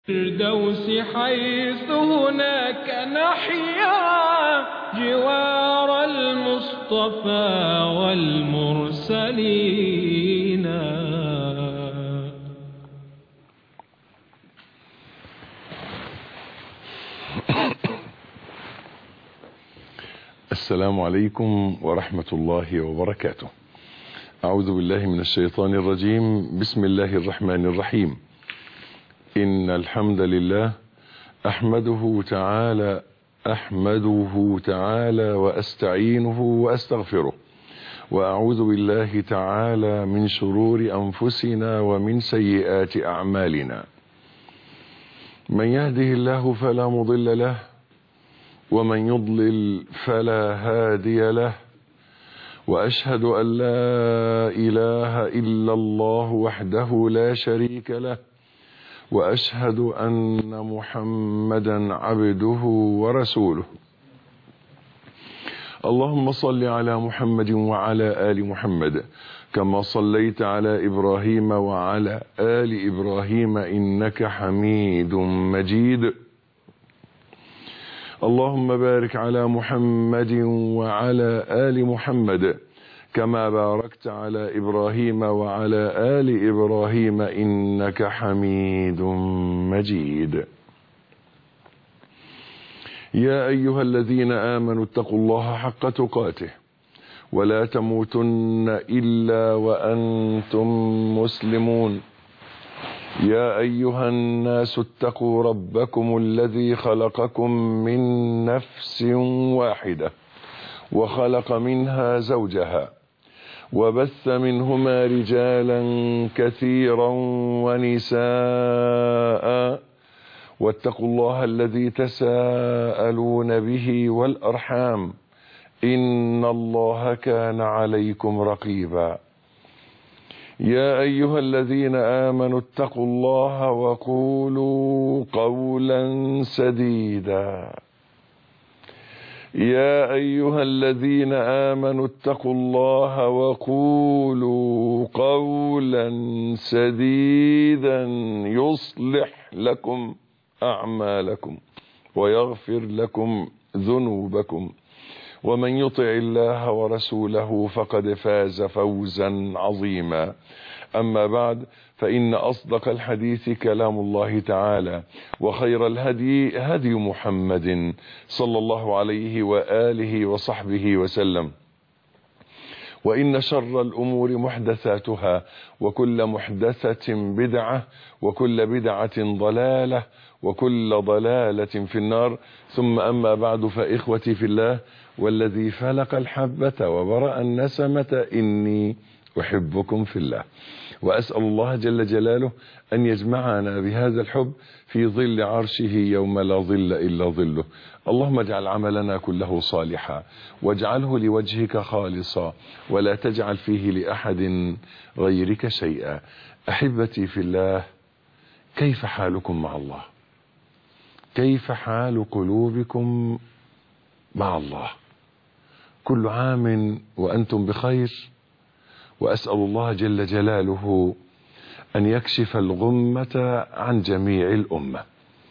الفردوس حيث هناك نحيا جوار المصطفى والمرسلين السلام عليكم ورحمة الله وبركاته أعوذ بالله من الشيطان الرجيم بسم الله الرحمن الرحيم إن الحمد لله أحمده تعالى أحمده تعالى وأستعينه وأستغفره وأعوذ بالله تعالى من شرور أنفسنا ومن سيئات أعمالنا من يهده الله فلا مضل له ومن يضلل فلا هادي له وأشهد أن لا إله إلا الله وحده لا شريك له وأشهد أن محمدا عبده ورسوله اللهم صل على محمد وعلى آل محمد كما صليت على إبراهيم وعلى آل إبراهيم إنك حميد مجيد اللهم بارك على محمد وعلى آل محمد كما باركت على إبراهيم وعلى آل إبراهيم إنك حميد مجيد يا أيها الذين آمنوا اتقوا الله حق تقاته ولا تموتن إلا وأنتم مسلمون يا أيها الناس اتقوا ربكم الذي خلقكم من نفس واحدة وخلق منها زوجها وبث منهما رجالا كثيرا ونساء واتقوا الله الذي تساءلون به والأرحام إن الله كان عليكم رقيبا يا أيها الذين آمنوا اتقوا الله وقولوا قولا سديدا يا أيها الذين آمنوا اتقوا الله وقولوا قولا سديدا يصلح لكم أعمالكم ويغفر لكم ذنوبكم ومن يطع الله ورسوله فقد فاز فوزا عظيما أما بعد فإن أصدق الحديث كلام الله تعالى وخير الهدي هدي محمد صلى الله عليه وآله وصحبه وسلم وإن شر الأمور محدثاتها وكل محدثة بدعة وكل بدعة ضلالة وكل ضلالة في النار ثم أما بعد فإخوتي في الله والذي فلق الحبة وبرأ النسمة إني أحبكم في الله وأسأل الله جل جلاله أن يجمعنا بهذا الحب في ظل عرشه يوم لا ظل إلا ظله اللهم اجعل عملنا كله صالحا واجعله لوجهك خالصا ولا تجعل فيه لأحد غيرك شيئا أحبتي في الله كيف حالكم مع الله كيف حال قلوبكم مع الله كل عام وأنتم بخير وأسأل الله جل جلاله أن يكشف الغمة عن جميع الأمة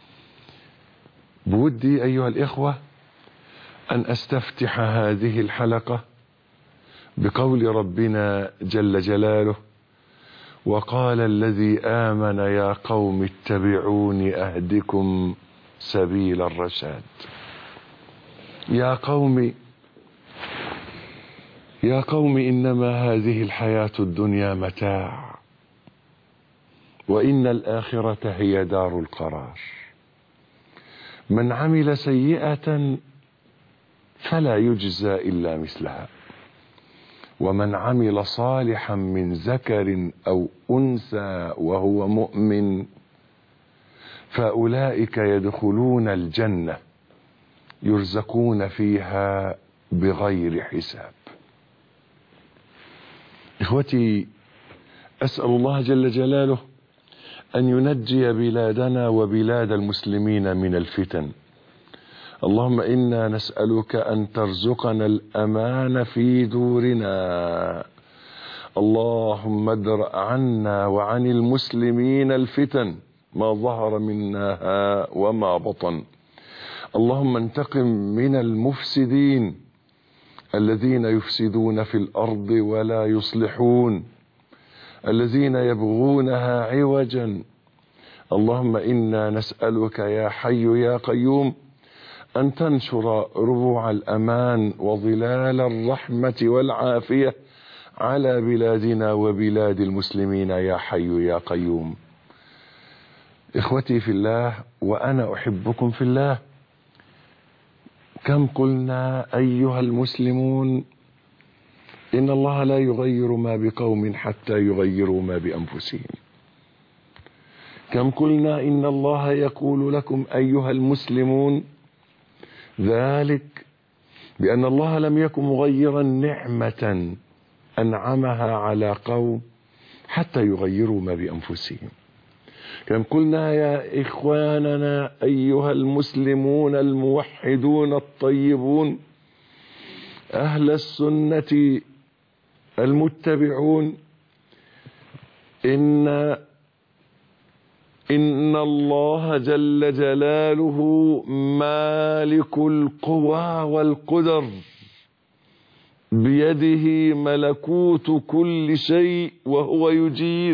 بودي أيها الإخوة أن أستفتح هذه الحلقة بقول ربنا جل جلاله وقال الذي آمن يا قوم اتبعوني أهدكم سبيل الرشاد يا قوم يا قوم إنما هذه الحياة الدنيا متاع وإن الآخرة هي دار القرار من عمل سيئة فلا يجزى إلا مثلها ومن عمل صالحا من ذكر أو أنثى وهو مؤمن فأولئك يدخلون الجنة يرزقون فيها بغير حساب إخوتي أسأل الله جل جلاله أن ينجي بلادنا وبلاد المسلمين من الفتن اللهم إنا نسألك أن ترزقنا الأمان في دورنا اللهم ادرأ عنا وعن المسلمين الفتن ما ظهر منها وما بطن اللهم انتقم من المفسدين الذين يفسدون في الأرض ولا يصلحون الذين يبغونها عوجا اللهم إنا نسألك يا حي يا قيوم أن تنشر ربوع الأمان وظلال الرحمة والعافية على بلادنا وبلاد المسلمين يا حي يا قيوم إخوتي في الله وأنا أحبكم في الله كم قلنا أيها المسلمون إن الله لا يغير ما بقوم حتى يغيروا ما بأنفسهم كم قلنا إن الله يقول لكم أيها المسلمون ذلك بأن الله لم يكن مغيرا نعمة أنعمها على قوم حتى يغيروا ما بأنفسهم كم قلنا يا إخواننا أيها المسلمون الموحدون الطيبون أهل السنة المتبعون إن إن الله جل جلاله مالك القوى والقدر بيده ملكوت كل شيء وهو يجير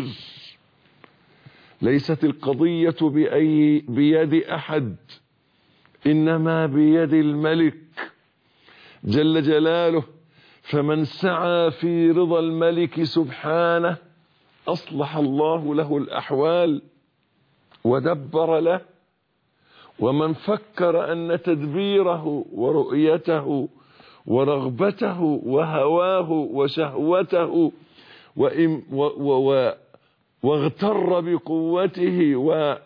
ليست القضية بأي بيد أحد إنما بيد الملك جل جلاله فمن سعى في رضا الملك سبحانه أصلح الله له الأحوال ودبر له ومن فكر أن تدبيره ورؤيته ورغبته وهواه وشهوته وإم و و و واغتر بقوته و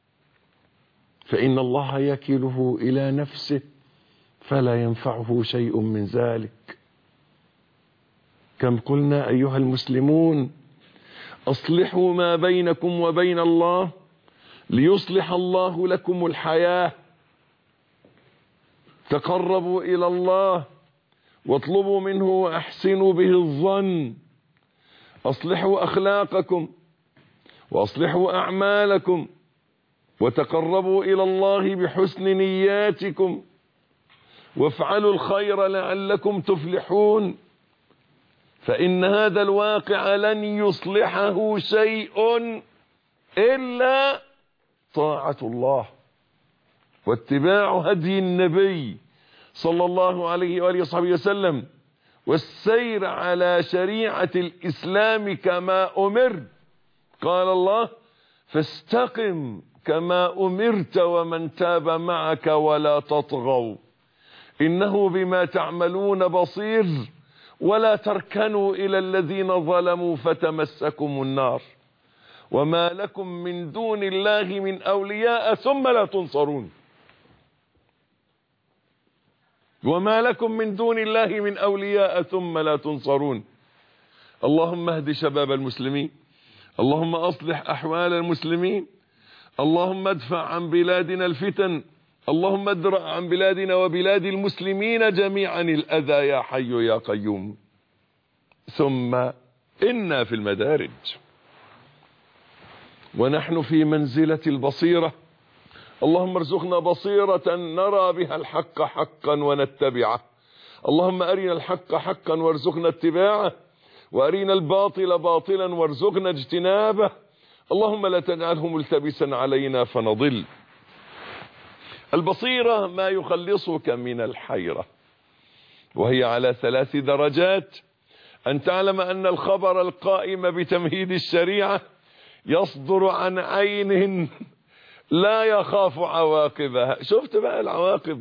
فإن الله يكله إلى نفسه فلا ينفعه شيء من ذلك كم قلنا أيها المسلمون أصلحوا ما بينكم وبين الله ليصلح الله لكم الحياة تقربوا إلى الله واطلبوا منه وأحسنوا به الظن أصلحوا أخلاقكم وأصلحوا أعمالكم وتقربوا إلى الله بحسن نياتكم وافعلوا الخير لعلكم تفلحون فإن هذا الواقع لن يصلحه شيء إلا طاعة الله واتباع هدي النبي صلى الله عليه وآله وصحبه وسلم والسير على شريعة الإسلام كما أمر قال الله فاستقم كما أمرت ومن تاب معك ولا تطغوا إنه بما تعملون بصير ولا تركنوا إلى الذين ظلموا فتمسكم النار وما لكم من دون الله من أولياء ثم لا تنصرون وما لكم من دون الله من أولياء ثم لا تنصرون اللهم اهد شباب المسلمين اللهم أصلح أحوال المسلمين اللهم ادفع عن بلادنا الفتن اللهم ادرع عن بلادنا وبلاد المسلمين جميعا الأذى يا حي يا قيوم ثم إنا في المدارج ونحن في منزلة البصيرة اللهم ارزقنا بصيرة نرى بها الحق حقا ونتبعه اللهم أرنا الحق حقا وارزقنا اتباعه وأرنا الباطل باطلا وارزقنا اجتنابه اللهم لا تجعله ملتبسا علينا فنضل البصيرة ما يخلصك من الحيرة وهي على ثلاث درجات أن تعلم أن الخبر القائم بتمهيد الشريعة يصدر عن عين لا يخاف عواقبها شفت بقى العواقب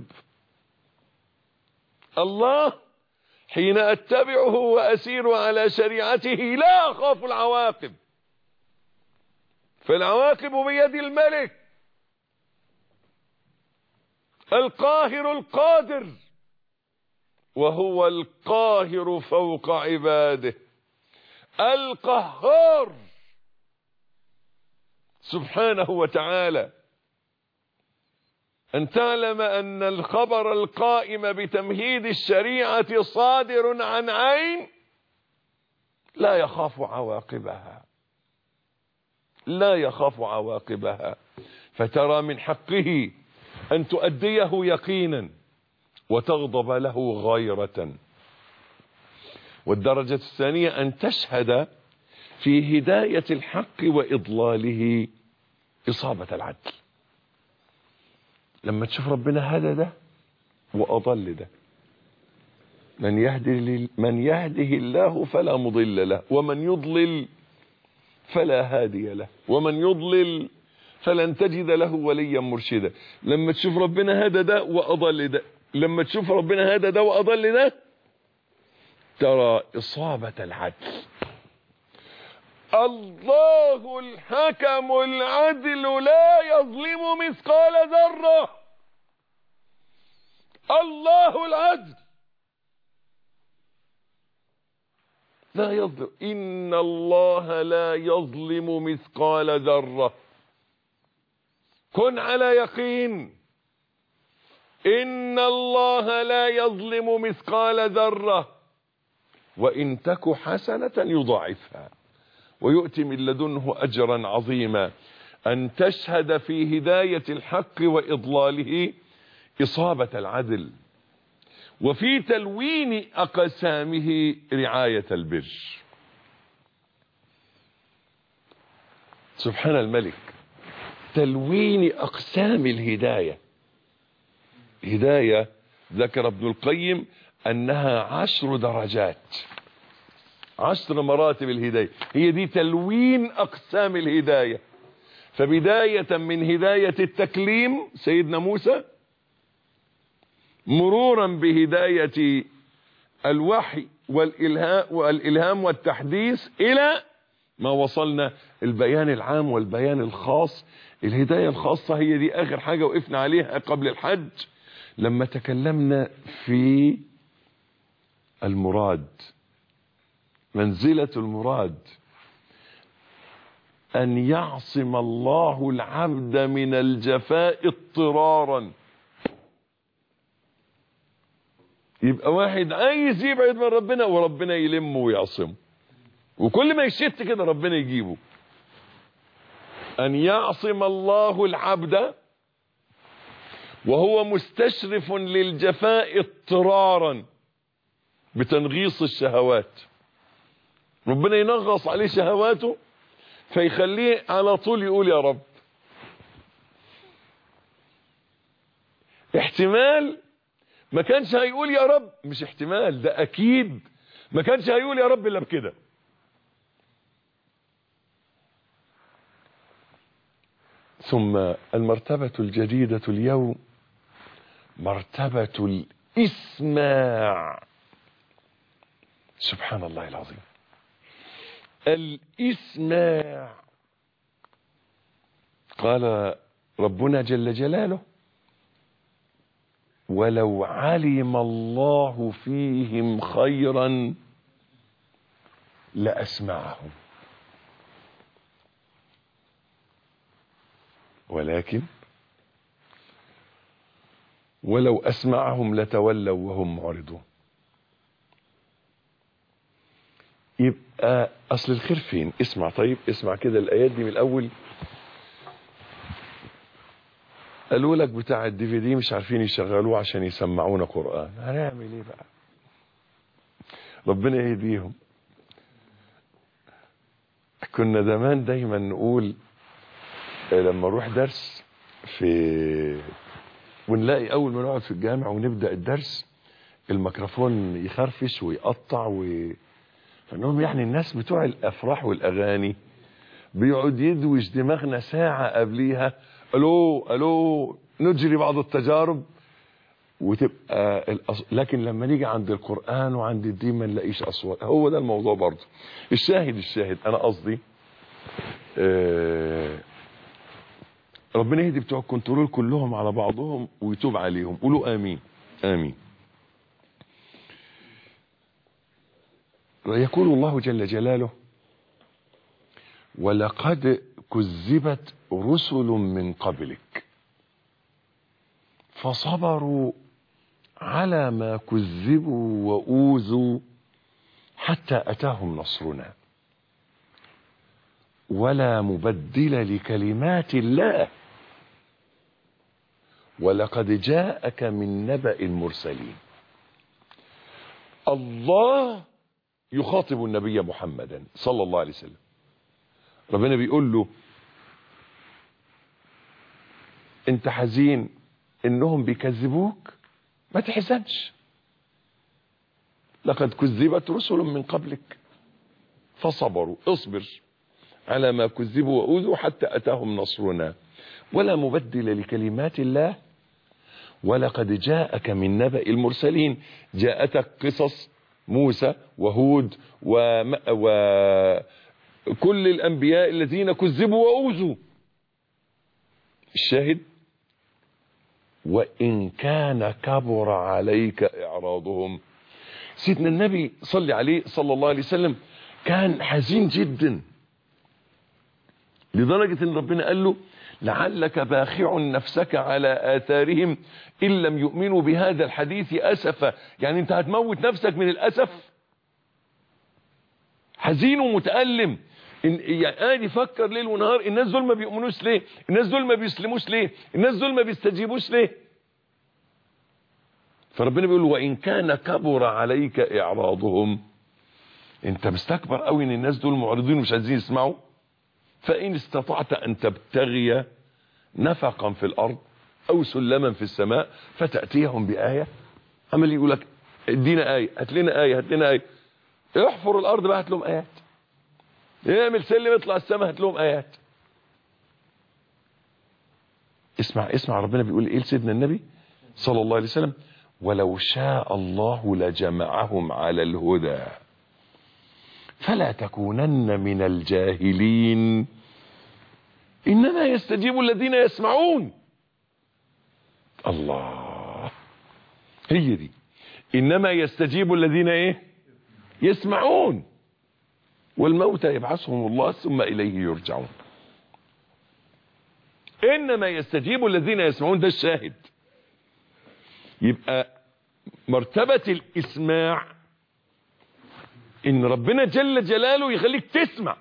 الله حين أتبعه وأسير على شريعته لا أخاف العواقب فالعواقب بيد الملك القاهر القادر وهو القاهر فوق عباده القهار سبحانه وتعالى أن تعلم أن الخبر القائم بتمهيد الشريعة صادر عن عين لا يخاف عواقبها لا يخاف عواقبها فترى من حقه أن تؤديه يقينا وتغضب له غيرة والدرجة الثانية أن تشهد في هداية الحق وإضلاله إصابة العدل لما تشوف ربنا هدى ده وأضل ده من يهدي من يهده الله فلا مضل له ومن يضلل فلا هادي له ومن يضلل فلن تجد له وليا مرشدا لما تشوف ربنا هدى ده وأضل ده لما تشوف ربنا هدى ده وأضل ده ترى إصابة العدل الله الحكم العدل لا يظلم مثقال ذرة الله العدل لا يظلم إن الله لا يظلم مثقال ذرة كن على يقين إن الله لا يظلم مثقال ذرة وإن تك حسنة يضاعفها ويؤتي من لدنه أجرا عظيما أن تشهد في هداية الحق وإضلاله إصابة العدل وفي تلوين أقسامه رعاية البر سبحان الملك تلوين أقسام الهداية هداية ذكر ابن القيم أنها عشر درجات عشر مراتب الهداية هي دي تلوين أقسام الهداية فبداية من هداية التكليم سيدنا موسى مرورا بهداية الوحي والإلهام, والإلهام والتحديث إلى ما وصلنا البيان العام والبيان الخاص الهداية الخاصة هي دي آخر حاجة وقفنا عليها قبل الحج لما تكلمنا في المراد منزلة المراد أن يعصم الله العبد من الجفاء اضطرارا يبقى واحد عايز يبعد من ربنا وربنا يلمه ويعصمه وكل ما يشت كده ربنا يجيبه أن يعصم الله العبد وهو مستشرف للجفاء اضطرارا بتنغيص الشهوات ربنا ينغص عليه شهواته فيخليه على طول يقول يا رب احتمال ما كانش هيقول يا رب مش احتمال ده اكيد ما كانش هيقول يا رب الا بكده ثم المرتبة الجديدة اليوم مرتبة الإسماع سبحان الله العظيم الإسماع قال ربنا جل جلاله ولو علم الله فيهم خيرا لأسمعهم ولكن ولو أسمعهم لتولوا وهم معرضون يبقى أصل الخير فين اسمع طيب اسمع كده الآيات دي من الأول قالوا لك بتاع الدي في دي مش عارفين يشغلوه عشان يسمعونا قرآن هنعمل ايه بقى ربنا يهديهم كنا زمان دايما نقول لما نروح درس في ونلاقي اول ما نقعد في الجامع ونبدا الدرس الميكروفون يخرفش ويقطع و فنقول يعني الناس بتوع الافراح والاغاني بيقعد يدوش دماغنا ساعه قبليها الو الو نجري بعض التجارب وتبقى الأص... لكن لما نيجي عند القران وعند الدين ما نلاقيش اصوات هو ده الموضوع برضه الشاهد الشاهد انا قصدي آه ربنا يهدي بتوع الكنترول كلهم على بعضهم ويتوب عليهم قولوا امين امين ويقول الله جل جلاله ولقد كذبت رسل من قبلك فصبروا على ما كذبوا وأوذوا حتى أتاهم نصرنا ولا مبدل لكلمات الله ولقد جاءك من نبأ المرسلين الله يخاطب النبي محمدا صلى الله عليه وسلم ربنا بيقول له انت حزين انهم بيكذبوك ما تحزنش لقد كذبت رسل من قبلك فصبروا اصبر على ما كذبوا وأوذوا حتى أتاهم نصرنا ولا مبدل لكلمات الله ولقد جاءك من نبأ المرسلين جاءتك قصص موسى وهود وم... وكل الأنبياء الذين كذبوا وأوذوا الشاهد وإن كان كبر عليك إعراضهم سيدنا النبي صلى عليه صلى الله عليه وسلم كان حزين جدا لدرجة ان ربنا قال له لعلك باخع نفسك على آثارهم إن لم يؤمنوا بهذا الحديث أسفا يعني انت هتموت نفسك من الأسف حزين ومتألم إن يعني قاعد يفكر ليل ونهار الناس دول ما بيؤمنوش ليه الناس دول ما بيسلموش ليه الناس دول ما بيستجيبوش ليه فربنا بيقول وإن كان كبر عليك إعراضهم انت مستكبر قوي ان الناس دول معرضين ومش عايزين يسمعوا فإن استطعت أن تبتغي نفقا في الأرض أو سلما في السماء فتأتيهم بآية عمل يقول لك ادينا آية هات لنا آية هات لنا آية احفر الأرض بقى هات لهم آيات اعمل سلم اطلع السماء هات لهم آيات اسمع اسمع ربنا بيقول ايه لسيدنا النبي صلى الله عليه وسلم ولو شاء الله لجمعهم على الهدى فلا تكونن من الجاهلين إنما يستجيب الذين يسمعون الله هي دي إنما يستجيب الذين إيه يسمعون والموتى يبعثهم الله ثم إليه يرجعون إنما يستجيب الذين يسمعون ده الشاهد يبقى مرتبة الإسماع ان ربنا جل جلاله يخليك تسمع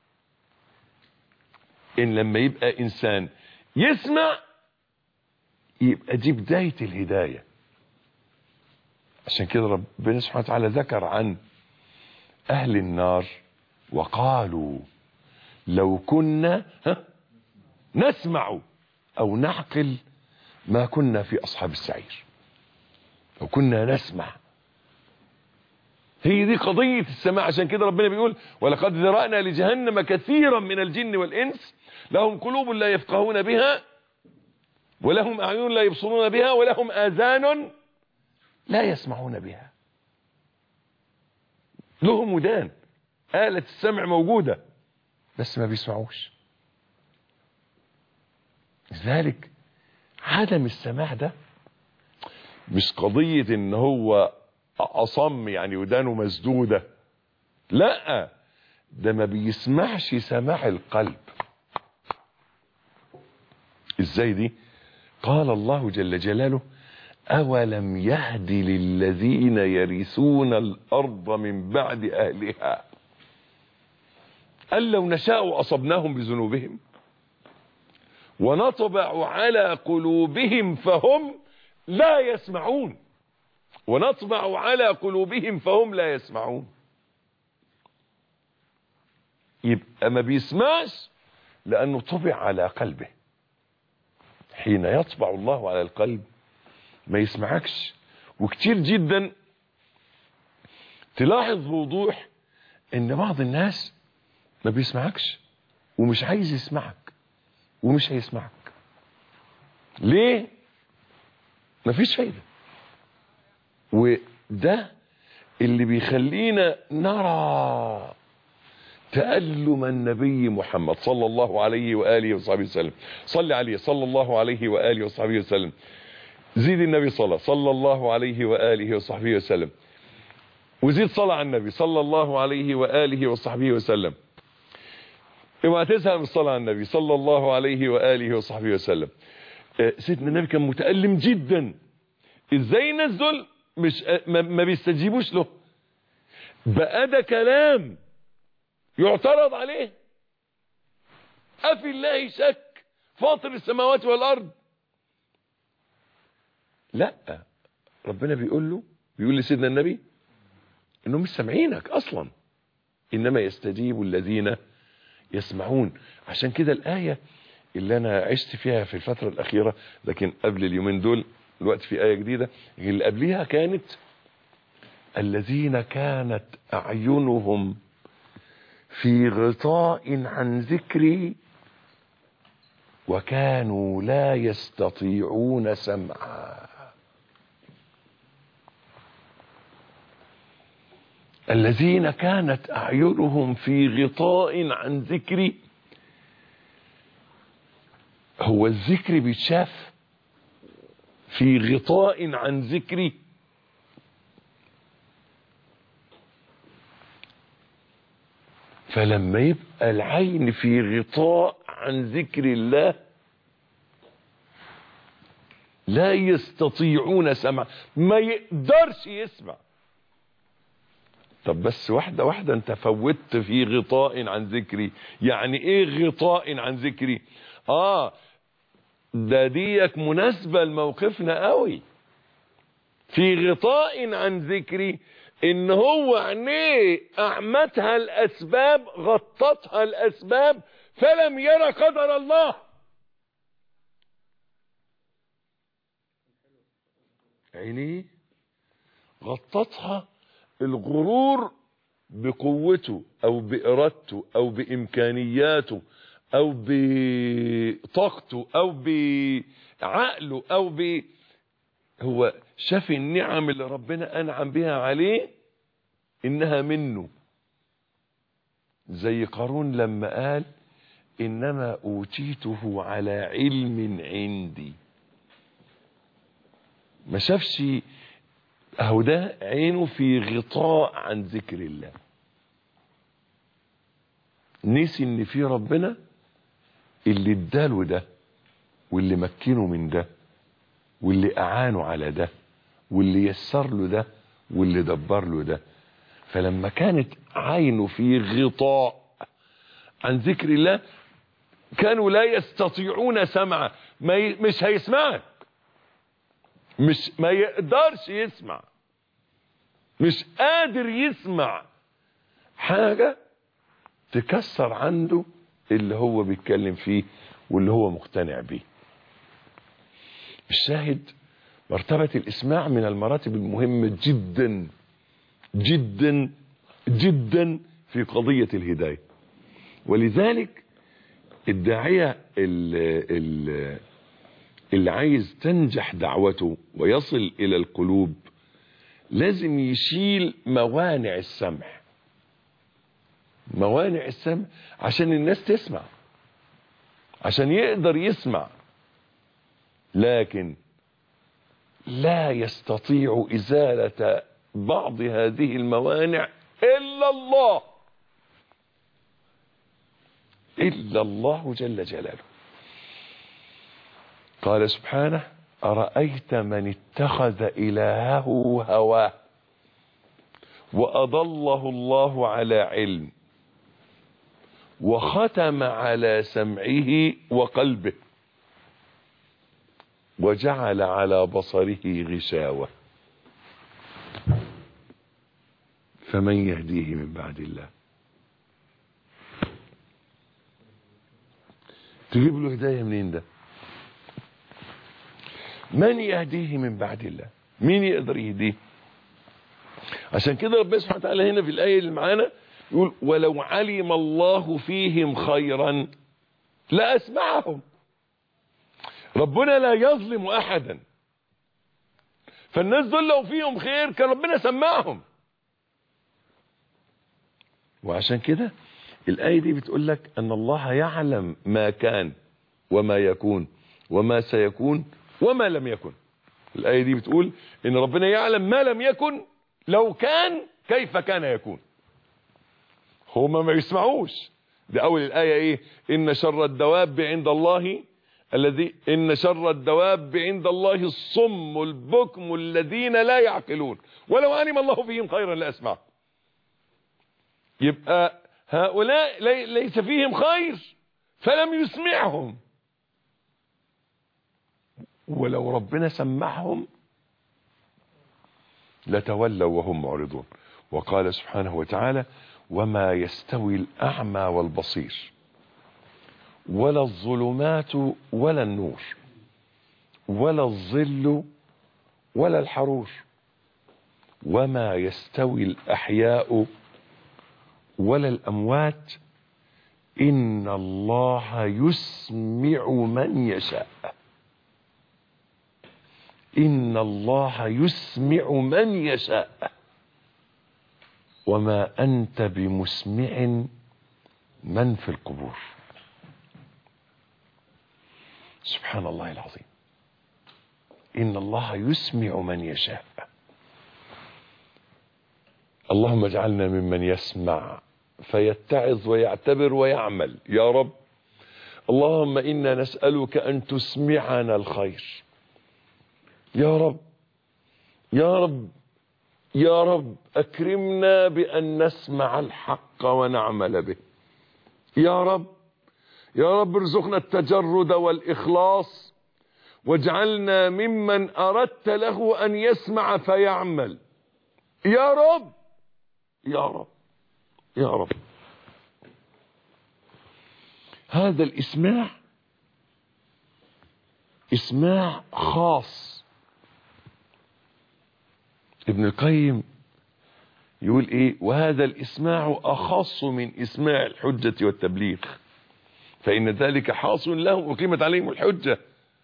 ان لما يبقى انسان يسمع يبقى دي بداية الهداية عشان كده ربنا سبحانه وتعالى ذكر عن اهل النار وقالوا لو كنا ها نسمع او نعقل ما كنا في اصحاب السعير لو كنا نسمع هي دي قضية السماع عشان كده ربنا بيقول ولقد ذرأنا لجهنم كثيرا من الجن والإنس لهم قلوب لا يفقهون بها ولهم أعين لا يبصرون بها ولهم آذان لا يسمعون بها لهم ودان آلة السمع موجودة بس ما بيسمعوش لذلك عدم السماع ده مش قضية ان هو أصم يعني ودانه مسدودة لا ده ما بيسمعش سماع القلب ازاي دي قال الله جل جلاله أولم يهد للذين يرثون الأرض من بعد أهلها أن لو نشاء أصبناهم بذنوبهم ونطبع على قلوبهم فهم لا يسمعون ونطبع على قلوبهم فهم لا يسمعون يبقى ما بيسمعش لأنه طبع على قلبه حين يطبع الله على القلب ما يسمعكش وكتير جدا تلاحظ بوضوح ان بعض الناس ما بيسمعكش ومش عايز يسمعك ومش هيسمعك ليه مفيش فايده وده اللي بيخلينا نرى تألم النبي محمد صلى الله عليه وآله وصحبه وسلم صلي عليه صلى الله عليه وآله وصحبه وسلم زيد النبي صلى صلى الله عليه وآله وصحبه وسلم وزيد صلى على النبي صلى الله عليه وآله وصحبه وسلم اوعى تزهق من الصلاة على النبي صلى الله عليه وآله وصحبه وسلم سيدنا النبي كان متألم جدا ازاي الناس دول مش ما بيستجيبوش له بقى ده كلام يعترض عليه أفي الله شك فاطر السماوات والأرض لا ربنا بيقول له بيقول لسيدنا النبي انهم مش سامعينك اصلا انما يستجيب الذين يسمعون عشان كده الايه اللي انا عشت فيها في الفتره الاخيره لكن قبل اليومين دول الوقت في ايه جديده اللي قبليها كانت الذين كانت اعينهم في غطاء عن ذكري وكانوا لا يستطيعون سمعا الذين كانت اعينهم في غطاء عن ذكري هو الذكر بيتشاف في غطاء عن ذكري فلما يبقى العين في غطاء عن ذكر الله لا يستطيعون سمع ما يقدرش يسمع طب بس واحدة واحدة انت فوتت في غطاء عن ذكري يعني ايه غطاء عن ذكري اه ده ديك مناسبة لموقفنا قوي في غطاء عن ذكري ان هو عينيه اعمتها الاسباب غطتها الاسباب فلم يرى قدر الله عينيه غطتها الغرور بقوته او بارادته او بامكانياته او بطاقته او بعقله او ب هو شاف النعم اللي ربنا انعم بها عليه انها منه زي قارون لما قال انما اوتيته على علم عندي ما شافش اهو ده عينه في غطاء عن ذكر الله نسي ان في ربنا اللي اداله ده واللي مكنه من ده واللي اعانه على ده واللي يسر له ده واللي دبر له ده فلما كانت عينه في غطاء عن ذكر الله كانوا لا يستطيعون سمعه ما ي... مش هيسمعك مش ما يقدرش يسمع مش قادر يسمع حاجة تكسر عنده اللي هو بيتكلم فيه واللي هو مقتنع بيه الشاهد مرتبة الإسماع من المراتب المهمة جدا جدا جدا في قضية الهداية ولذلك الداعية اللي, اللي, اللي عايز تنجح دعوته ويصل إلى القلوب لازم يشيل موانع السمع موانع السمع عشان الناس تسمع عشان يقدر يسمع لكن لا يستطيع إزالة بعض هذه الموانع إلا الله إلا الله جل جلاله قال سبحانه أرأيت من اتخذ إلهه هواه وأضله الله على علم وختم على سمعه وقلبه وجعل على بصره غشاوة فمن يهديه من بعد الله تجيب له هداية منين ده من يهديه من بعد الله مين يقدر يهديه عشان كده ربنا سبحانه وتعالى هنا في الآية اللي معانا يقول ولو علم الله فيهم خيرا لأسمعهم ربنا لا يظلم أحدا فالناس دول لو فيهم خير كان ربنا سمعهم وعشان كده الآية دي بتقول لك أن الله يعلم ما كان وما يكون وما سيكون وما لم يكن الآية دي بتقول إن ربنا يعلم ما لم يكن لو كان كيف كان يكون هما ما يسمعوش ده أول الآية إيه إن شر الدواب عند الله الذي إن شر الدواب عند الله الصم البكم الذين لا يعقلون ولو علم الله فيهم خيرا لأسمع يبقى هؤلاء ليس فيهم خير فلم يسمعهم ولو ربنا سمعهم لتولوا وهم معرضون وقال سبحانه وتعالى وما يستوي الأعمى والبصير ولا الظلمات ولا النور ولا الظل ولا الحرور وما يستوي الأحياء ولا الأموات إن الله يسمع من يشاء إن الله يسمع من يشاء وما أنت بمسمع من في القبور سبحان الله العظيم إن الله يسمع من يشاء اللهم اجعلنا ممن يسمع فيتعظ ويعتبر ويعمل يا رب اللهم إنا نسألك أن تسمعنا الخير يا رب يا رب يا رب أكرمنا بأن نسمع الحق ونعمل به يا رب يا رب ارزقنا التجرد والإخلاص واجعلنا ممن أردت له أن يسمع فيعمل يا رب يا رب يا رب هذا الإسماع إسماع خاص ابن القيم يقول ايه وهذا الاسماع اخص من اسماع الحجة والتبليغ فان ذلك حاصل لهم اقيمت عليهم الحجة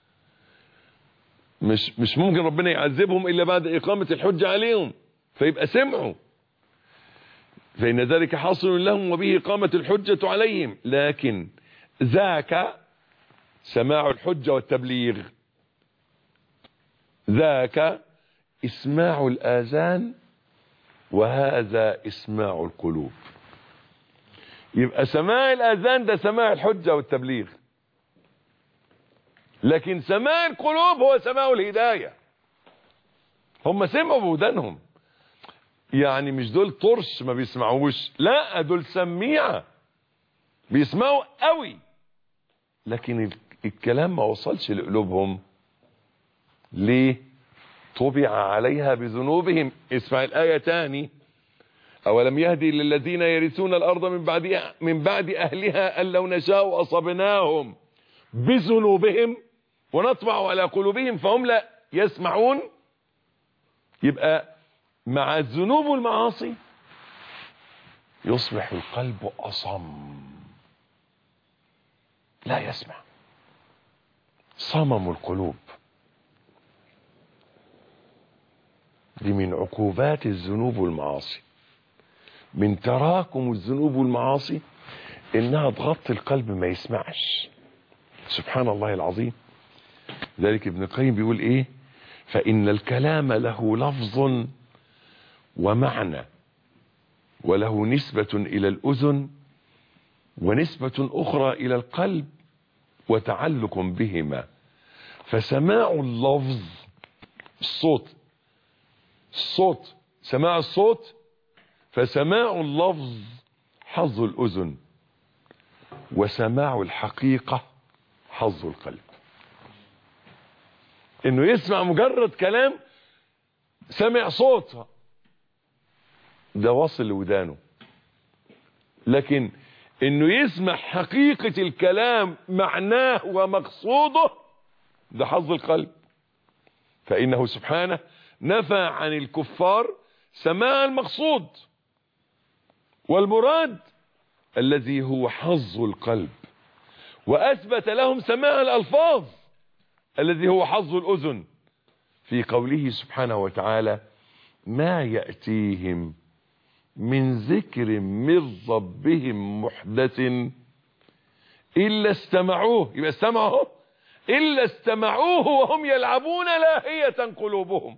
مش مش ممكن ربنا يعذبهم الا بعد اقامة الحجة عليهم فيبقى سمعوا فان ذلك حاصل لهم وبه اقامة الحجة عليهم لكن ذاك سماع الحجة والتبليغ ذاك اسماع الاذان وهذا اسماع القلوب يبقى سماع الاذان ده سماع الحجة والتبليغ لكن سماع القلوب هو سماع الهداية هم سمعوا بودانهم يعني مش دول طرش ما بيسمعوش لا دول سميعة بيسمعوا قوي لكن الكلام ما وصلش لقلوبهم ليه طبع عليها بذنوبهم اسمع الآية تاني أولم يهدي للذين يرثون الأرض من بعد من بعد أهلها أن لو نشاء أصبناهم بذنوبهم ونطبع على قلوبهم فهم لا يسمعون يبقى مع الذنوب والمعاصي يصبح القلب أصم لا يسمع صمم القلوب دي من عقوبات الذنوب والمعاصي من تراكم الذنوب والمعاصي انها تغطي القلب ما يسمعش سبحان الله العظيم ذلك ابن القيم بيقول ايه فان الكلام له لفظ ومعنى وله نسبة الى الاذن ونسبة اخرى الى القلب وتعلق بهما فسماع اللفظ الصوت الصوت سماع الصوت فسماع اللفظ حظ الأذن وسماع الحقيقة حظ القلب انه يسمع مجرد كلام سمع صوت ده واصل لودانه لكن انه يسمع حقيقة الكلام معناه ومقصوده ده حظ القلب فانه سبحانه نفى عن الكفار سماع المقصود والمراد الذي هو حظ القلب وأثبت لهم سماع الألفاظ الذي هو حظ الأذن في قوله سبحانه وتعالى ما يأتيهم من ذكر من ربهم محدث إلا استمعوه يبقى استمعوا إلا استمعوه وهم يلعبون لاهية قلوبهم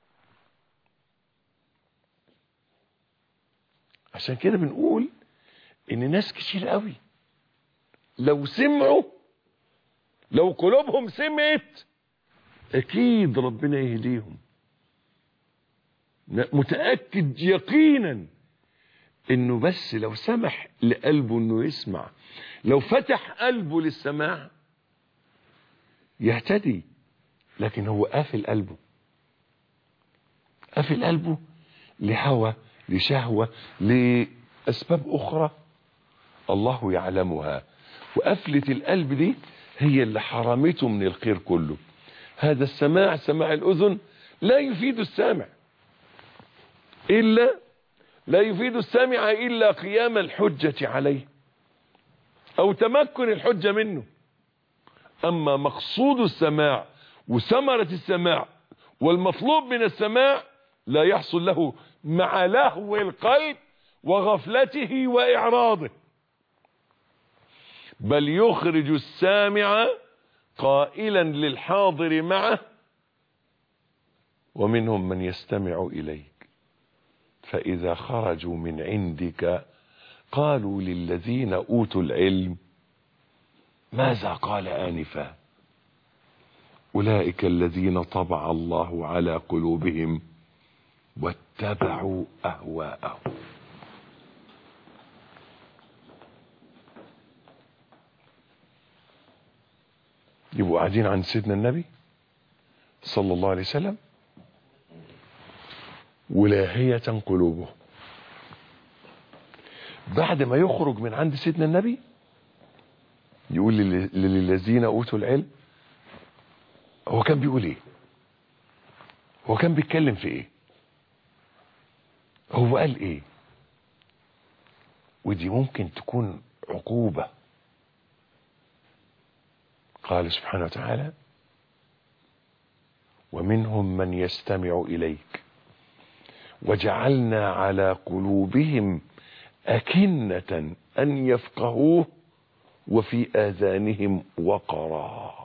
عشان كده بنقول ان ناس كتير قوي لو سمعوا لو قلوبهم سمعت اكيد ربنا يهديهم متأكد يقينا انه بس لو سمح لقلبه انه يسمع لو فتح قلبه للسماع يهتدي لكن هو قافل قلبه قافل قلبه لهوى لشهوة لأسباب أخرى الله يعلمها وقفلة القلب دي هي اللي حرمته من الخير كله هذا السماع سماع الأذن لا يفيد السامع إلا لا يفيد السامع إلا قيام الحجة عليه أو تمكن الحجة منه أما مقصود السماع وثمرة السماع والمطلوب من السماع لا يحصل له مع لهو القلب وغفلته وإعراضه بل يخرج السامع قائلا للحاضر معه ومنهم من يستمع إليك فإذا خرجوا من عندك قالوا للذين أوتوا العلم ماذا قال آنفا أولئك الذين طبع الله على قلوبهم واتبعوا أهواءهم يبقوا قاعدين عند سيدنا النبي صلى الله عليه وسلم ولاهية قلوبهم بعد ما يخرج من عند سيدنا النبي يقول لل- للذين اوتوا العلم هو كان بيقول ايه هو كان بيتكلم في ايه هو قال ايه ودي ممكن تكون عقوبة قال سبحانه وتعالى ومنهم من يستمع إليك وجعلنا على قلوبهم أكنة أن يفقهوه وفي آذانهم وقرا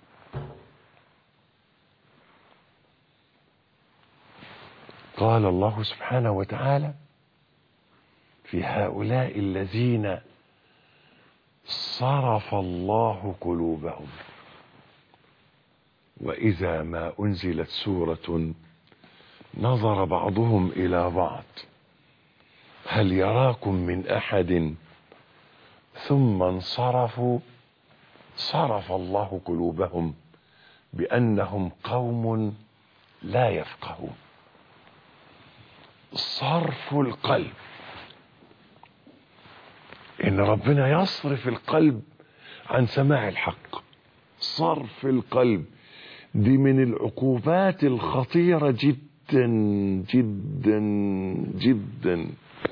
قال الله سبحانه وتعالى في هؤلاء الذين صرف الله قلوبهم وإذا ما أنزلت سورة نظر بعضهم إلى بعض هل يراكم من أحد ثم انصرفوا صرف الله قلوبهم بأنهم قوم لا يفقهون صرف القلب ان ربنا يصرف القلب عن سماع الحق صرف القلب دي من العقوبات الخطيرة جدا جدا جدا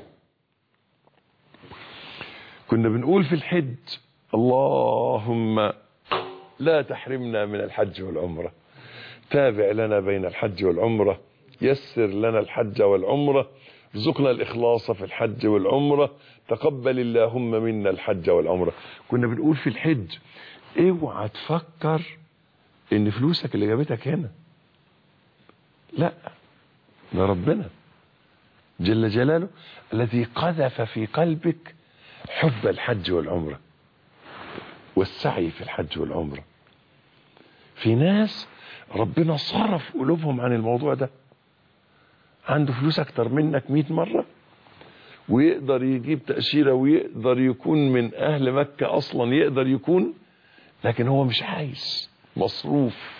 كنا بنقول في الحج اللهم لا تحرمنا من الحج والعمرة تابع لنا بين الحج والعمرة يسر لنا الحج والعمرة ارزقنا الإخلاص في الحج والعمرة تقبل اللهم منا الحج والعمرة كنا بنقول في الحج اوعى تفكر ان فلوسك اللي جابتك هنا لا ده ربنا جل جلاله الذي قذف في قلبك حب الحج والعمرة والسعي في الحج والعمرة في ناس ربنا صرف قلوبهم عن الموضوع ده عنده فلوس اكتر منك 100 مرة ويقدر يجيب تأشيرة ويقدر يكون من اهل مكة اصلا يقدر يكون لكن هو مش عايز مصروف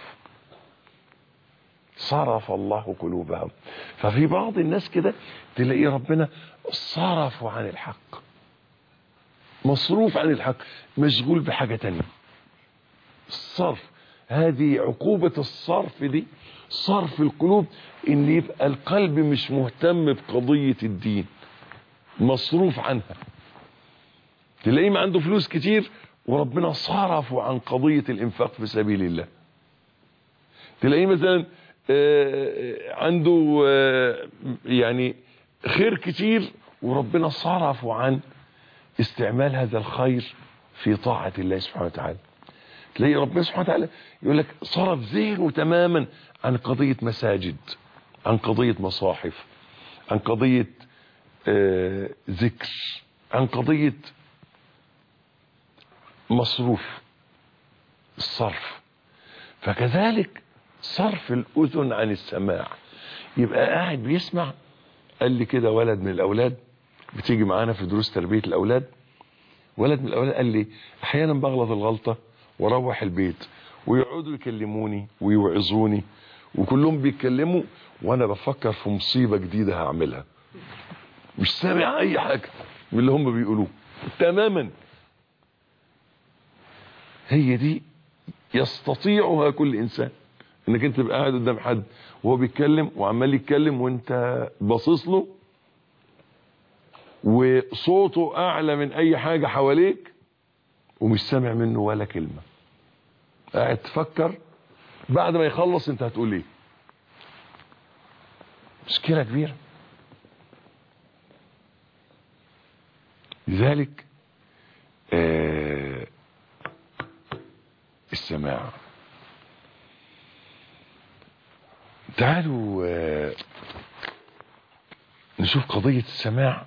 صرف الله قلوبهم ففي بعض الناس كده تلاقي ربنا صرفوا عن الحق مصروف عن الحق مشغول بحاجة تانية الصرف هذه عقوبة الصرف دي صرف القلوب ان يبقى القلب مش مهتم بقضية الدين مصروف عنها تلاقيه ما عنده فلوس كتير وربنا صرفه عن قضية الانفاق في سبيل الله تلاقيه مثلا آه، عنده آه، يعني خير كتير وربنا صرفه عن استعمال هذا الخير في طاعة الله سبحانه وتعالى تلاقي ربنا سبحانه وتعالى يقول لك صرف ذهنه تماما عن قضية مساجد عن قضية مصاحف عن قضية آه، ذكر عن قضية مصروف الصرف فكذلك صرف الأذن عن السماع يبقى قاعد بيسمع قال لي كده ولد من الأولاد بتيجي معانا في دروس تربية الأولاد ولد من الأولاد قال لي أحيانا بغلط الغلطة واروح البيت ويقعدوا يكلموني ويوعظوني وكلهم بيتكلموا وانا بفكر في مصيبة جديدة هعملها مش سامع اي حاجة من اللي هم بيقولوه تماما هي دي يستطيعها كل انسان انك انت تبقى قاعد قدام حد وهو بيتكلم وعمال يتكلم وانت باصص له وصوته اعلى من اي حاجة حواليك ومش سامع منه ولا كلمة قاعد تفكر بعد ما يخلص انت هتقول ايه مشكلة كبيرة لذلك آه السماع تعالوا آه نشوف قضية السماع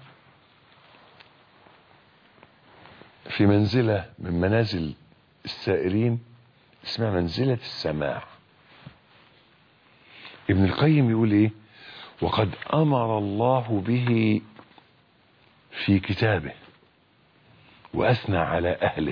في منزلة من منازل السائرين اسمها منزلة السماع ابن القيم يقول ايه وقد امر الله به في كتابه واثنى على اهله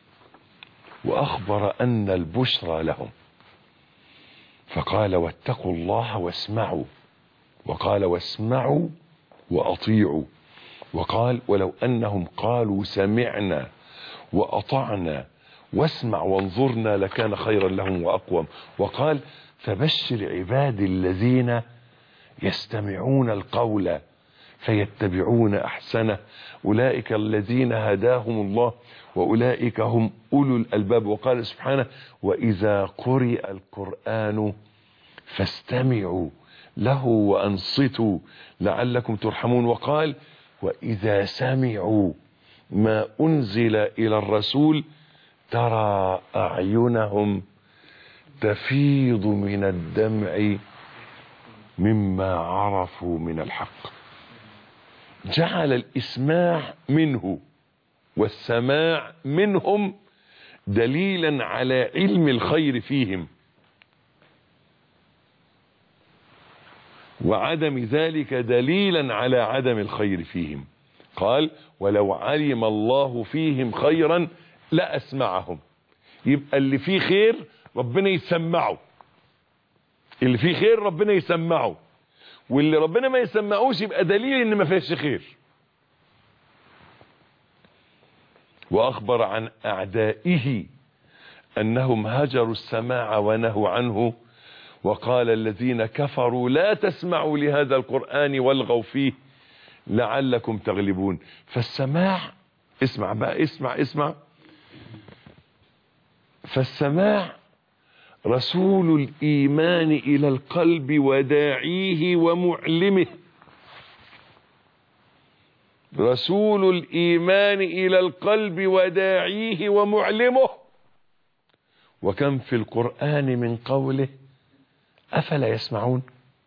واخبر ان البشرى لهم فقال واتقوا الله واسمعوا وقال واسمعوا واطيعوا وقال ولو انهم قالوا سمعنا واطعنا واسمع وانظرنا لكان خيرا لهم واقوم وقال فبشر عبادي الذين يستمعون القول فيتبعون احسنه اولئك الذين هداهم الله واولئك هم اولو الالباب وقال سبحانه واذا قرئ القران فاستمعوا له وانصتوا لعلكم ترحمون وقال واذا سمعوا ما انزل الى الرسول ترى اعينهم تفيض من الدمع مما عرفوا من الحق جعل الاسماع منه والسماع منهم دليلا على علم الخير فيهم وعدم ذلك دليلا على عدم الخير فيهم قال ولو علم الله فيهم خيرا لاسمعهم يبقى اللي فيه خير ربنا يسمعه اللي فيه خير ربنا يسمعه واللي ربنا ما يسمعوش يبقى دليل ان ما فيهش خير واخبر عن اعدائه انهم هجروا السماع ونهوا عنه وقال الذين كفروا لا تسمعوا لهذا القرآن والغوا فيه لعلكم تغلبون فالسماع اسمع بقى اسمع اسمع فالسماع رسول الإيمان إلى القلب وداعيه ومعلمه رسول الإيمان إلى القلب وداعيه ومعلمه وكم في القرآن من قوله أفلا يسمعون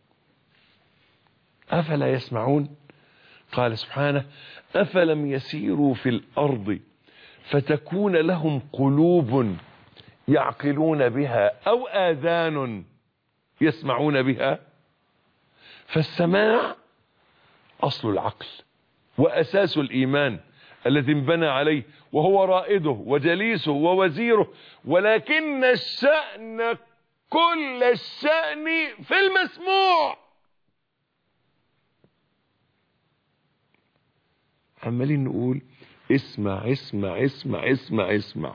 أفلا يسمعون قال سبحانه أفلم يسيروا في الأرض فتكون لهم قلوب يعقلون بها أو آذان يسمعون بها فالسماع أصل العقل وأساس الإيمان الذي انبنى عليه وهو رائده وجليسه ووزيره ولكن الشأن كل الشأن في المسموع عمالين نقول اسمع اسمع اسمع اسمع اسمع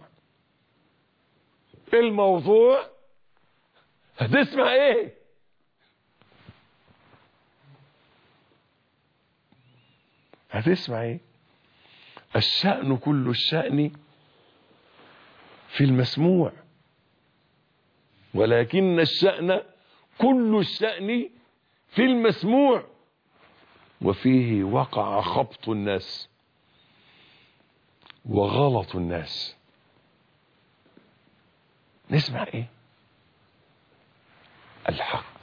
الموضوع هتسمع ايه هتسمع ايه الشأن كل الشأن في المسموع ولكن الشأن كل الشأن في المسموع وفيه وقع خبط الناس وغلط الناس نسمع ايه الحق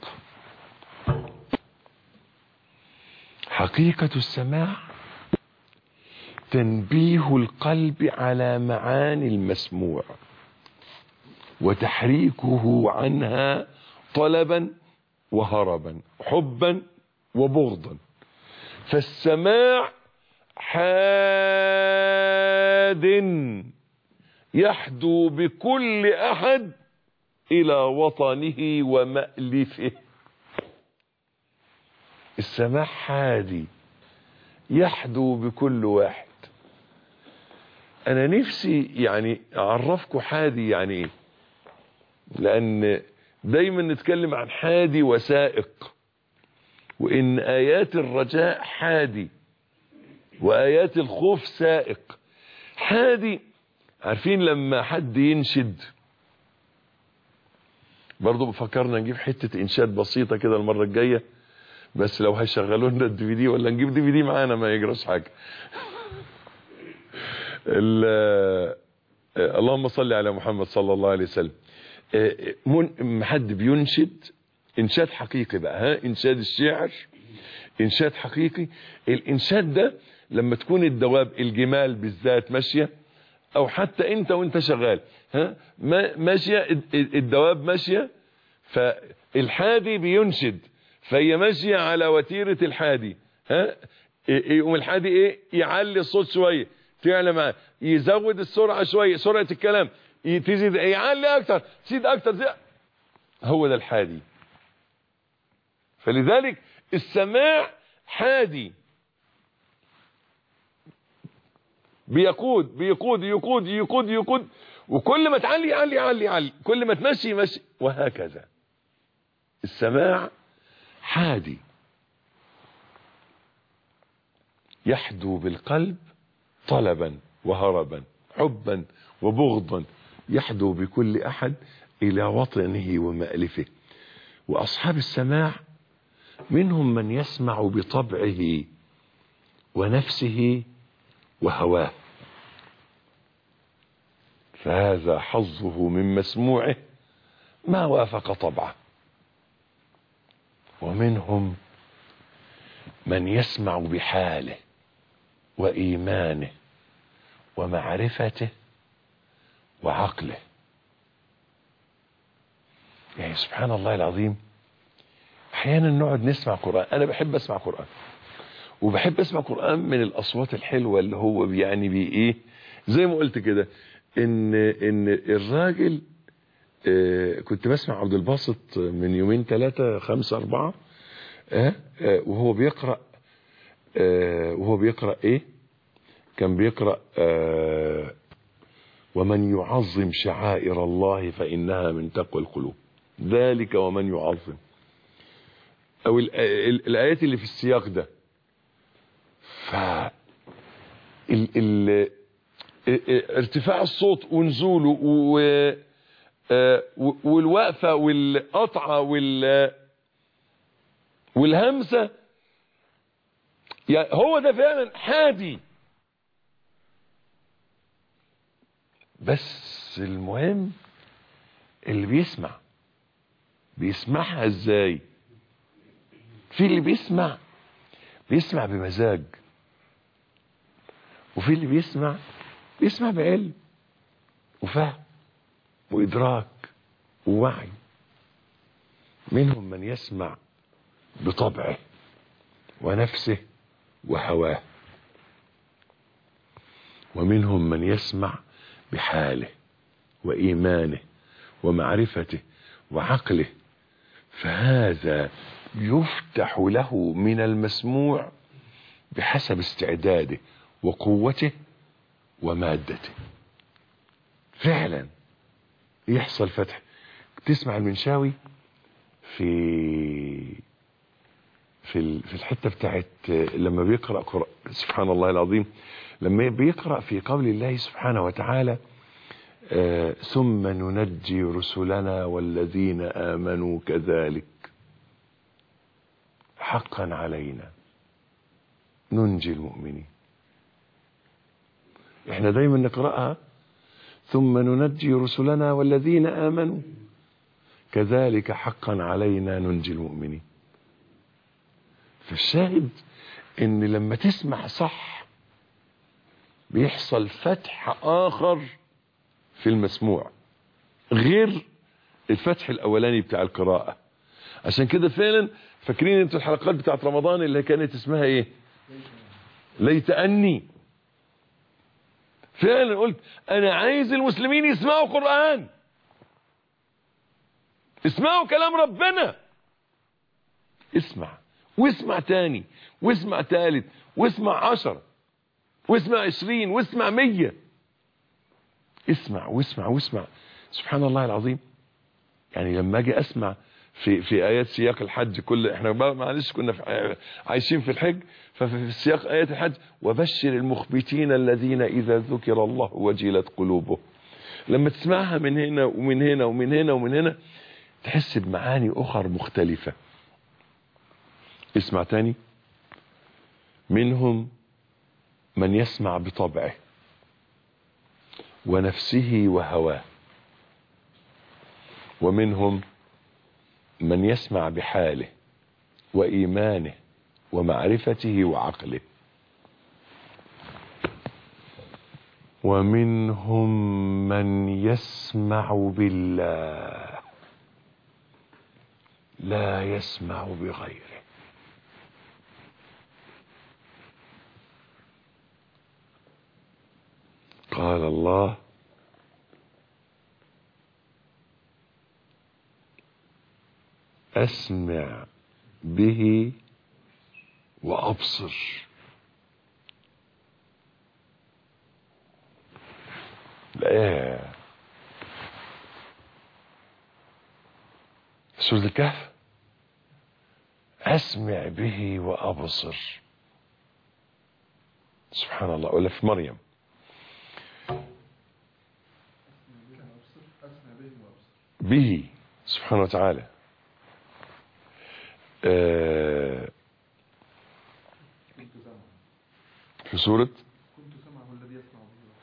حقيقة السماع تنبيه القلب على معاني المسموع وتحريكه عنها طلبا وهربا حبا وبغضا فالسماع حاد يحدو بكل أحد إلى وطنه ومألفه السماع حادي يحدو بكل واحد أنا نفسي يعني أعرفكم حادي يعني إيه لأن دايما نتكلم عن حادي وسائق وإن آيات الرجاء حادي وآيات الخوف سائق حادي عارفين لما حد ينشد برضو بفكرنا نجيب حتة إنشاد بسيطة كده المرة الجاية بس لو هيشغلوا لنا الدي في دي ولا نجيب دي في دي معانا ما يجراش حاجة اللهم صل على محمد صلى الله عليه وسلم من حد بينشد انشاد حقيقي بقى ها انشاد الشعر انشاد حقيقي الانشاد ده لما تكون الدواب الجمال بالذات ماشيه او حتى انت وانت شغال ها ماشيه الدواب ماشيه فالحادي بينشد فهي ماشيه على وتيره الحادي ها يقوم الحادي ايه يعلي الصوت شويه تعلى معاه يزود السرعه شويه سرعه الكلام تزيد يعلي اكتر تزيد اكتر زي هو ده الحادي فلذلك السماع حادي بيقود بيقود يقود يقود يقود وكل ما تعلي يعلي يعلي يعلي كل ما تمشي يمشي وهكذا السماع حادي يحدو بالقلب طلبا وهربا حبا وبغضا يحدو بكل احد الى وطنه ومألفه واصحاب السماع منهم من يسمع بطبعه ونفسه وهواه فهذا حظه من مسموعه ما وافق طبعه ومنهم من يسمع بحاله وإيمانه ومعرفته وعقله يعني سبحان الله العظيم احيانا نقعد نسمع قرآن انا بحب اسمع قرآن وبحب اسمع قرآن من الاصوات الحلوة اللي هو يعني بي ايه زي ما قلت كده ان ان الراجل آه كنت بسمع عبد الباسط من يومين ثلاثة خمسة اربعة آه آه وهو بيقرأ آه وهو بيقرأ ايه كان بيقرأ آه ومن يعظم شعائر الله فإنها من تقوى القلوب ذلك ومن يعظم او ال ال الايات اللي في السياق ده ف ال ال ارتفاع الصوت ونزوله و والوقفه والقطعه وال والهمسه يعني هو ده فعلا حادي بس المهم اللي بيسمع بيسمعها ازاي في اللي بيسمع بيسمع بمزاج وفي اللي بيسمع بيسمع بعلم وفهم وإدراك ووعي منهم من يسمع بطبعه ونفسه وهواه ومنهم من يسمع بحاله وإيمانه ومعرفته وعقله فهذا يفتح له من المسموع بحسب استعداده وقوته ومادته فعلا يحصل فتح تسمع المنشاوي في في في الحته بتاعت لما بيقرا قرآن سبحان الله العظيم لما بيقرا في قول الله سبحانه وتعالى آه ثم ننجي رسلنا والذين امنوا كذلك حقا علينا ننجي المؤمنين احنا دايما نقرأها ثم ننجي رسلنا والذين آمنوا كذلك حقا علينا ننجي المؤمنين فالشاهد ان لما تسمع صح بيحصل فتح اخر في المسموع غير الفتح الاولاني بتاع القراءة عشان كده فعلا فاكرين انتوا الحلقات بتاعت رمضان اللي كانت اسمها ايه ليت أني فعلا قلت أنا عايز المسلمين يسمعوا قرآن اسمعوا كلام ربنا اسمع واسمع تاني واسمع تالت واسمع عشر واسمع عشرين واسمع مية اسمع واسمع واسمع سبحان الله العظيم يعني لما اجي اسمع في في ايات سياق الحج كل احنا بقى معلش كنا في عايشين في الحج ففي سياق ايات الحج وبشر المخبتين الذين اذا ذكر الله وجلت قلوبهم لما تسمعها من هنا ومن هنا ومن هنا ومن هنا تحس بمعاني اخر مختلفة اسمع تاني منهم من يسمع بطبعه ونفسه وهواه ومنهم من يسمع بحاله وإيمانه ومعرفته وعقله ومنهم من يسمع بالله لا يسمع بغيره قال الله أسمع به وأبصر لا سورة الكهف أسمع به وأبصر سبحان الله ولا في مريم به سبحانه وتعالى آه في سورة كنت سمعه الذي يسمع به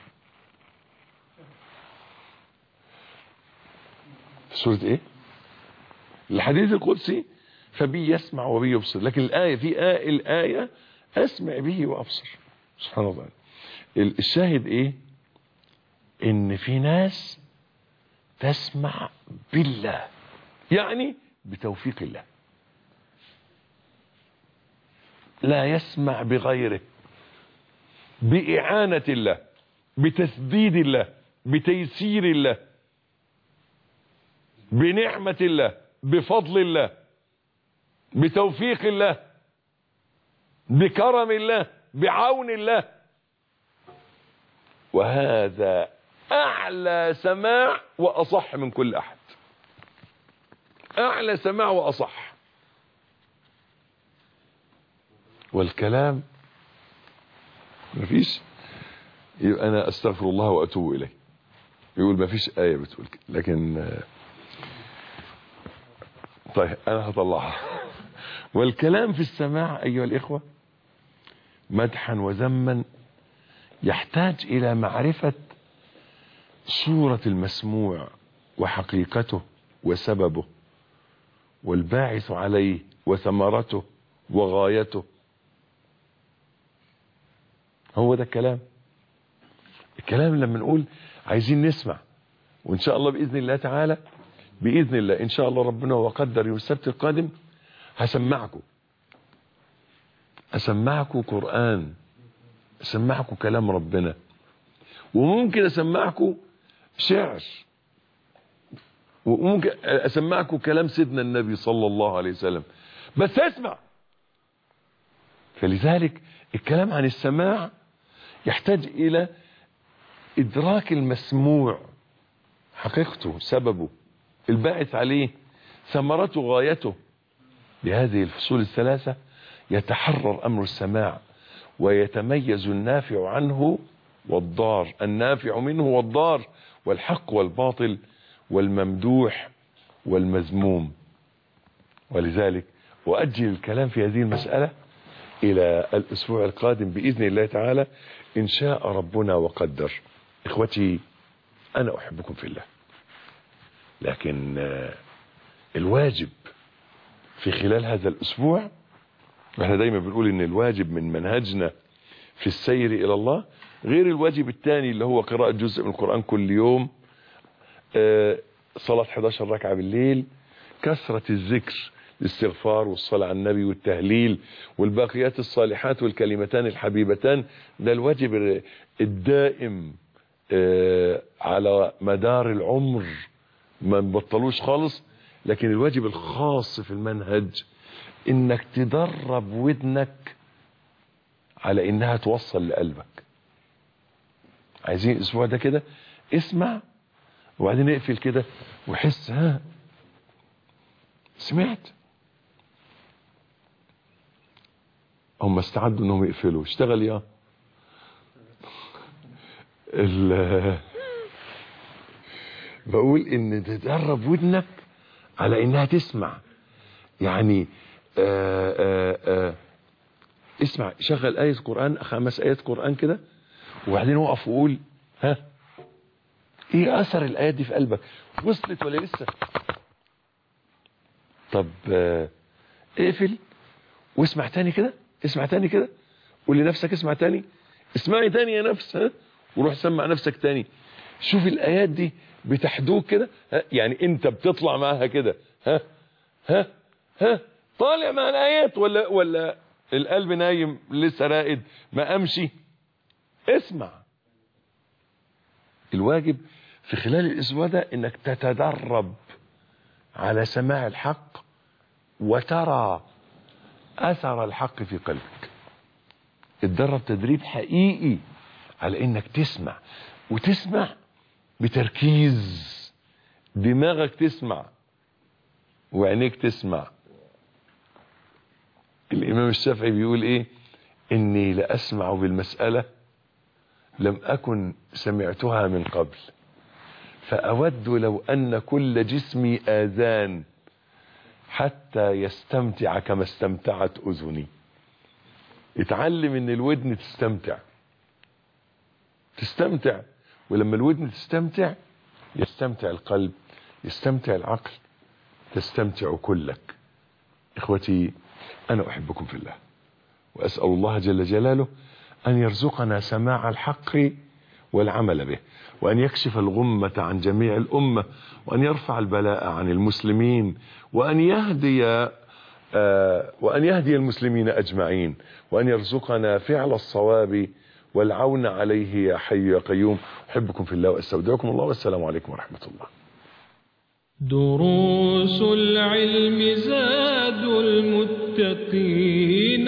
في سورة ايه الحديث القدسي فبي يسمع وبي يبصر لكن الآية في آية الآية أسمع به وأبصر سبحان الله الشاهد ايه ان في ناس تسمع بالله يعني بتوفيق الله لا يسمع بغيره بإعانة الله بتسديد الله بتيسير الله بنعمة الله بفضل الله بتوفيق الله بكرم الله بعون الله وهذا أعلى سماع وأصح من كل أحد أعلى سماع وأصح والكلام مفيش يبقى أنا أستغفر الله وأتوب إليه يقول مفيش آية بتقول كده لكن طيب أنا هطلعها والكلام في السماع أيها الإخوة مدحا وذما يحتاج إلى معرفة صورة المسموع وحقيقته وسببه والباعث عليه وثمرته وغايته هو ده الكلام الكلام لما نقول عايزين نسمع وان شاء الله باذن الله تعالى باذن الله ان شاء الله ربنا وقدر يوم السبت القادم هسمعكم اسمعكم قران اسمعكم كلام ربنا وممكن اسمعكم شعر وممكن اسمعكم كلام سيدنا النبي صلى الله عليه وسلم بس اسمع فلذلك الكلام عن السماع يحتاج الى ادراك المسموع حقيقته سببه الباعث عليه ثمرته غايته بهذه الفصول الثلاثة يتحرر امر السماع ويتميز النافع عنه والضار النافع منه والضار والحق والباطل والممدوح والمذموم ولذلك أؤجل الكلام في هذه المسألة إلى الأسبوع القادم بإذن الله تعالى إن شاء ربنا وقدر إخوتي أنا أحبكم في الله لكن الواجب في خلال هذا الأسبوع احنا دايما بنقول ان الواجب من منهجنا في السير الى الله غير الواجب الثاني اللي هو قراءة جزء من القرآن كل يوم صلاة 11 ركعة بالليل كثرة الذكر الاستغفار والصلاة على النبي والتهليل والباقيات الصالحات والكلمتان الحبيبتان ده الواجب الدائم آه، على مدار العمر ما نبطلوش خالص لكن الواجب الخاص في المنهج انك تدرب ودنك على انها توصل لقلبك عايزين الاسبوع ده كده اسمع وبعدين اقفل كده وحس ها سمعت هم استعدوا انهم يقفلوا اشتغل يا ال- بقول ان تدرب ودنك على انها تسمع يعني آآ آآ اسمع شغل آية قرآن خمس آيات قرآن كده وبعدين وقف وقول ها ايه اثر الايات دي في قلبك وصلت ولا لسه طب آه، اقفل واسمع تاني كده اسمع تاني كده قول لنفسك اسمع تاني اسمعي تاني يا نفس ها وروح سمع نفسك تاني شوف الايات دي بتحدوك كده ها؟ يعني انت بتطلع معاها كده ها ها ها طالع مع الايات ولا ولا القلب نايم لسه راقد ما امشي اسمع الواجب في خلال الاسبوع ده انك تتدرب على سماع الحق وترى اثر الحق في قلبك اتدرب تدريب حقيقي على انك تسمع وتسمع بتركيز دماغك تسمع وعينيك تسمع الامام الشافعي بيقول ايه اني لاسمع بالمسألة لم اكن سمعتها من قبل فاود لو ان كل جسمي اذان حتى يستمتع كما استمتعت اذني اتعلم ان الودن تستمتع تستمتع ولما الودن تستمتع يستمتع القلب يستمتع العقل تستمتع كلك اخوتي انا احبكم في الله واسال الله جل جلاله ان يرزقنا سماع الحق والعمل به وان يكشف الغمه عن جميع الامه وان يرفع البلاء عن المسلمين وان يهدي آه، وان يهدي المسلمين اجمعين وان يرزقنا فعل الصواب والعون عليه يا حي يا قيوم احبكم في الله واستودعكم الله والسلام عليكم ورحمه الله دروس العلم زاد المتقين